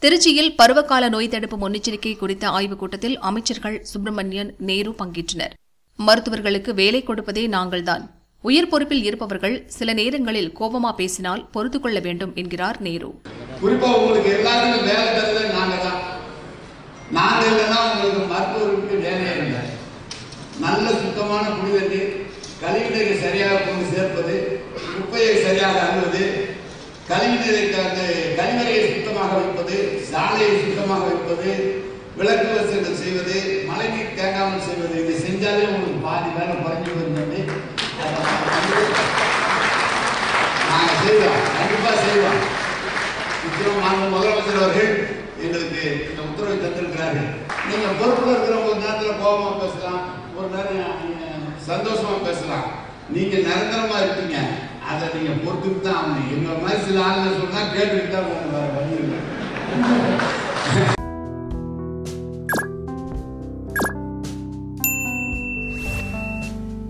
திருச்சியில் பருவகால நோய் தடுப்பு முன்னெச்சரிக்கை குறித்த ஆய்வுக் கூட்டத்தில் அமைச்சர்கள் சுப்பிரமணியன் நேரு பங்கேற்றனர் மருத்துவர்களுக்கு வேலை கொடுப்பதே நாங்கள்தான் உயர் பொறுப்பில் இருப்பவர்கள் சில நேரங்களில் கோபமா பேசினால் பொறுத்துக் கொள்ள வேண்டும் என்கிறார் நேரு குறிப்பா உங்களுக்கு எல்லாருக்கும் வேலை தரல நாங்க தான் நாங்க இல்லைன்னா உங்களுக்கு மருத்துவருக்கு வேலையே இல்லை நல்ல சுத்தமான குடிநீர் கழிவுநீரை சரியாக கொண்டு சேர்ப்பது குப்பையை சரியாக அள்ளுவது கழிவுநீரை கலந்து கழிவறையை சுத்தமாக வைப்பது சாலையை சுத்தமாக வைப்பது விளக்கு வசதிகள் செய்வது மழைநீர் தேங்காமல் செய்வது இதை செஞ்சாலே உங்களுக்கு பாதி வேலை குறைஞ்சு வருகிறது நாங்க செய்வோம் கண்டிப்பா செய்வோம் நிச்சயம் மாண்பு முதலமைச்சர் அவர்கள் எங்களுக்கு இந்த உத்தரவை தந்திருக்கிறார்கள் நீங்க பொறுப்புல இருக்கிற ஒரு நேரத்துல கோபமா பேசலாம் ஒரு நேரம் நீங்க சந்தோஷமா பேசலாம் நீங்க நிரந்தரமா இருப்பீங்க அதை நீங்க பொறுத்துட்டு தான் ஆகணும் எங்க மாதிரி சில ஆளுங்க சொன்னா கேட்டுக்கிட்டு தான் போகணும், வேற வழி இல்லை